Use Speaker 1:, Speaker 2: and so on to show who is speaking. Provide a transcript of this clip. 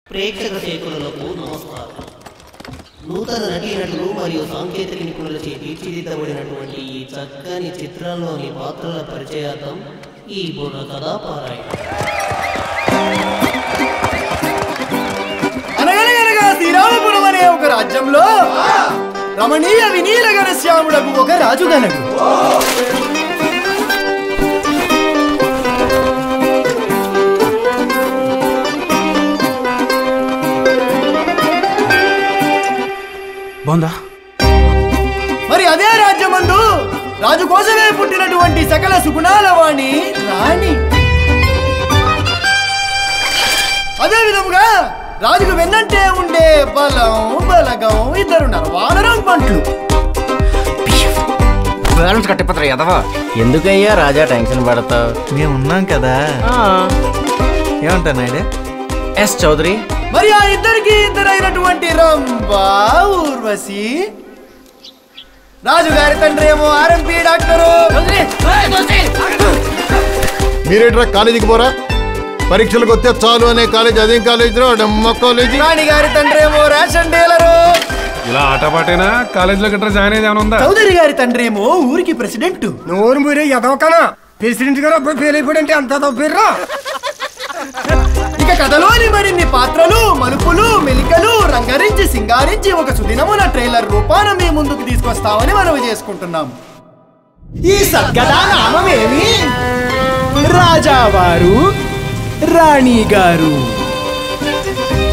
Speaker 1: ప్రేక్షక శేఖరులకు నమస్కారం నూతన నటీనటులు మరియు సాంకేతిక నిపుణులచే తీర్చిదిద్దబడినటువంటి ఈ చక్కని చిత్రంలోని పాత్రల పరిచయార్థం ఈ బుర్ర కథాపారాయణ
Speaker 2: అనగనగనగా శ్రీరామపురం అనే ఒక రాజ్యంలో రమణీయ వినీల ఘనశ్యాముడకు ఒక రాజుగనడు
Speaker 3: బాగుందా
Speaker 2: మరి అదే రాజ్యమందు రాజు కోసమే పుట్టినటువంటి సకల సుగుణాల వాణి రాణి అదే విధముగా రాజుకు వెన్నంటే ఉండే బలం బలగం ఇద్దరు నరవానరం పంట్లు
Speaker 3: బ్యాలెన్స్ కట్టిపోతారు ఎదవా
Speaker 4: ఎందుకయ్యా రాజా టెన్షన్ పడతావు
Speaker 5: మేము ఉన్నాం కదా ఏమంటా నాయుడు
Speaker 4: ఎస్ చౌదరి
Speaker 2: మరి ఆ ఇద్దరికి ఇద్దరైనటువంటి రంభా ఊర్వశి రాజుగారి తండ్రి ఏమో ఆర్ఎంపీ డాక్టరు
Speaker 6: మీరేట్రా కాలేజీకి పోరా పరీక్షలకు వస్తే చాలు అనే కాలేజ్ అదేం కాలేజ్ రా డమ్మ కాలేజీ
Speaker 2: రాణి గారి తండ్రి ఏమో రేషన్ డీలరు
Speaker 7: ఇలా ఆటపాటేనా కాలేజీలో గట్రా జాయిన్ అయ్యేది ఏమైనా ఉందా
Speaker 2: చౌదరి గారి తండ్రి ఏమో ఊరికి ప్రెసిడెంట్
Speaker 8: నోరు మీరే ఎదవకనా ప్రెసిడెంట్ గారు అబ్బాయి ఫెయిల్ అయిపోయాడంటే అంత తప్పిర్రా
Speaker 2: ఇక కథలోని మరిన్ని పాత్రలు మలుపులు మెలికలు రంగరించి సింగారించి ఒక సుదినమున ట్రైలర్ రూపాన మీ ముందుకు తీసుకొస్తామని మనవి చేసుకుంటున్నాం ఈ సద్గదా నామమేమి రాజావారు రాణి గారు